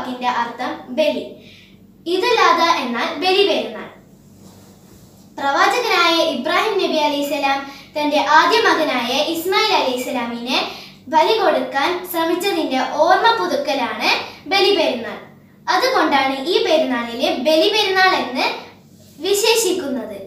വാക്കിന്റെ അർത്ഥം ബലി ഈദുൽ എന്നാൽ ബലി പെരുന്നാൾ പ്രവാചകനായ ഇബ്രാഹിം നബി അലൈഹിസ്സലാം തന്റെ ആദ്യ മകനായ ഇസ്മായിൽ അലൈഹിസ്സലാമിനെ ബലി കൊടുക്കാൻ ശ്രമിച്ചതിന്റെ ഓർമ്മ പുതുക്കലാണ് ബലി പെരുന്നാൾ അതുകൊണ്ടാണ് ഈ പെരുന്നാളിനെ ബലി പെരുന്നാൾ എന്ന് വിശേഷിക്കുന്നത്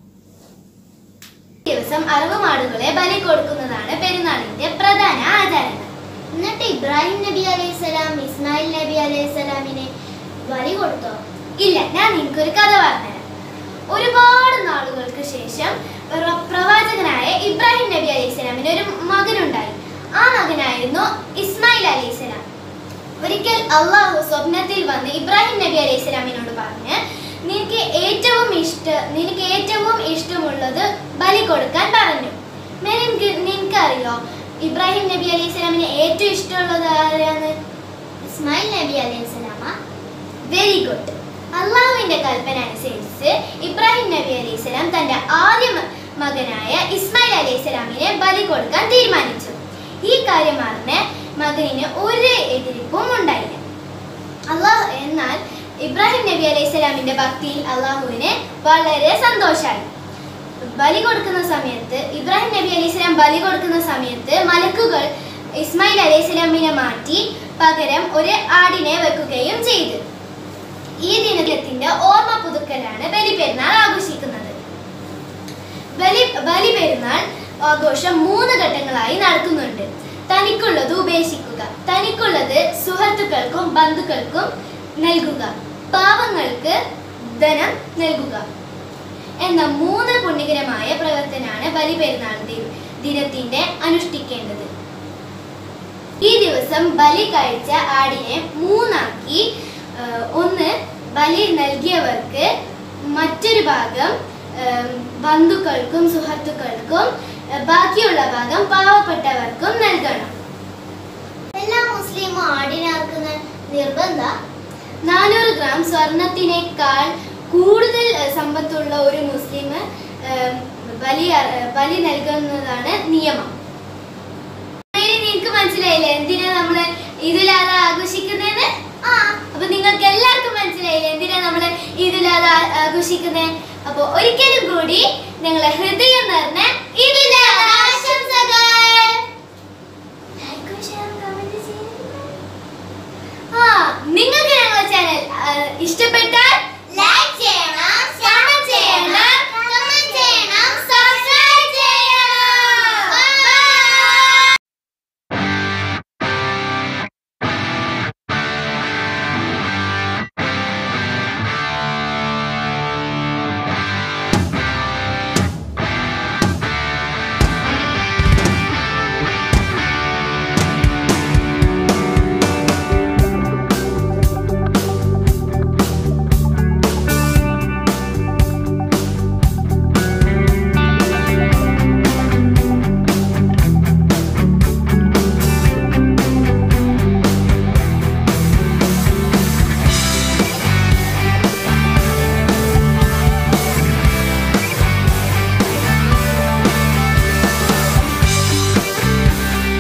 ദിവസം അറവ് മാടുകളെ ബലി കൊടുക്കുന്നതാണ് പെരുന്നാളിന്റെ പ്രധാന ആചാരങ്ങൾ എന്നിട്ട് ഇബ്രാഹിം നബി അലൈഹി സ്വലാം ഇസ്മായിൽ നബി അലൈഹി സ്വലാമിനെ ബലി കൊടുത്തോ ഇല്ല ഞാൻ നിനക്കൊരു കഥ പറഞ്ഞുതരാം ഒരുപാട് നാളുകൾക്ക് ശേഷം പ്ര- പ്രവാചകനായ ഇബ്രാഹിം നബി അലൈഹി സ്വലാമിന് ഒരു മകനുണ്ടായി ആ മകനായിരുന്നു ഇസ്മായിൽ അലൈഹി സ്വലാം ഒരിക്കൽ അള്ളാഹു സ്വപ്നത്തിൽ വന്ന് ഇബ്രാഹിം നബി അലൈഹി സ്വലാമിനോട് പറഞ്ഞ് നിനക്ക് ഏറ്റവും ഇഷ്ട നിനക്ക് ഏറ്റവും ഇഷ്ടമുള്ളത് ബലി കൊടുക്കാൻ പറഞ്ഞു നിനക്ക് നിനക്കറിയോ ഇബ്രാഹിം നബി അലൈഹി സ്വലാമിന് ഏറ്റവും ഇഷ്ടമുള്ളത് ആരാണ് ഇസ്മായിൽ നബി അലൈഹി സ്വലാമ വെരി ഗുഡ് അള്ളാഹുവിന്റെ കൽപ്പന അനുസരിച്ച് ഇബ്രാഹിം നബി അലൈഹി സ്വലാം തന്റെ ആദ്യ മ- മകനായ ഇസ്മായിൽ അലൈഹി സ്വലാമിനെ ബലി കൊടുക്കാൻ തീരുമാനിച്ചു ഈ കാര്യം അറിഞ്ഞ് മകനിന് ഒരു എതിർപ്പും ഉണ്ടായില്ല അള്ളാഹു എന്നാൽ ഇബ്രാഹിം നബി അലൈഹി സ്വലാമിന്റെ ഭക്തിയിൽ അള്ളാഹുവിന് വളരെ സന്തോഷമായി ബലി കൊടുക്കുന്ന സമയത്ത് ഇബ്രാഹിം നബി അലൈഹി സ്വലാം ബലി കൊടുക്കുന്ന സമയത്ത് മലക്കുകൾ ഇസ്മായിൽ അലൈഹി സ്വലാമിനെ മാറ്റി പകരം ഒരു ആടിനെ വെക്കുകയും ചെയ്തു ഈ ദിനത്തിന്റെ ഓർമ്മ പുതുക്കലാണ് ബലി പെരുന്നാൾ ആഘോഷിക്കുന്നത് ബലി ബലി പെരുന്നാൾ ആഘോഷം മൂന്ന് ഘട്ടങ്ങളായി നടക്കുന്നുണ്ട് തനിക്കുള്ളത് ഉപേക്ഷിക്കുക തനിക്കുള്ളത് സുഹൃത്തുക്കൾക്കും ബന്ധുക്കൾക്കും നൽകുക പാവങ്ങൾക്ക് ധനം നൽകുക എന്ന മൂന്ന് പുണ്യകരമായ പ്രവർത്തനമാണ് ബലി പെരുന്നാൾ ദി- ദിനത്തിന്റെ അനുഷ്ഠിക്കേണ്ടത് ഈ ദിവസം ബലി കഴിച്ച ആടിനെ മൂന്നാക്കി ആ, ഒന്ന് ബലി നൽകിയവർക്ക് മറ്റൊരു ഭാഗം ആ, ബന്ധുക്കൾക്കും സുഹൃത്തുക്കൾക്കും ആ, ബാക്കിയുള്ള ഭാഗം പാവപ്പെട്ടവർക്കും നൽകണം എല്ലാ മുസ്ലിമും ആടിനറുക്കുന്ന നിർബന്ധ നാനൂറ് ഗ്രാം സ്വർണത്തിനേക്കാൾ കൂടുതൽ ആ, സമ്പത്തുള്ള ഒരു മുസ്ലിം ആ, ബലി അ- ബലി നൽകുന്നതാണ് നിയമം മേരി, നിനക്ക് മനസ്സിലായില്ലേ എന്തിനാ നമ്മള് ഇതിലാതെ ആഘോഷിക്കുന്നതെന്ന് ആ അപ്പൊ നിങ്ങൾക്ക് എല്ലാവർക്കും മനസ്സിലായില്ലേ എന്തിനാ നമ്മള് ഇതിലാതെ ആഘോഷിക്കുന്നത് അപ്പൊ ഒരിക്കലും കൂടി ഞങ്ങളെ ഹൃദയം നിറഞ്ഞ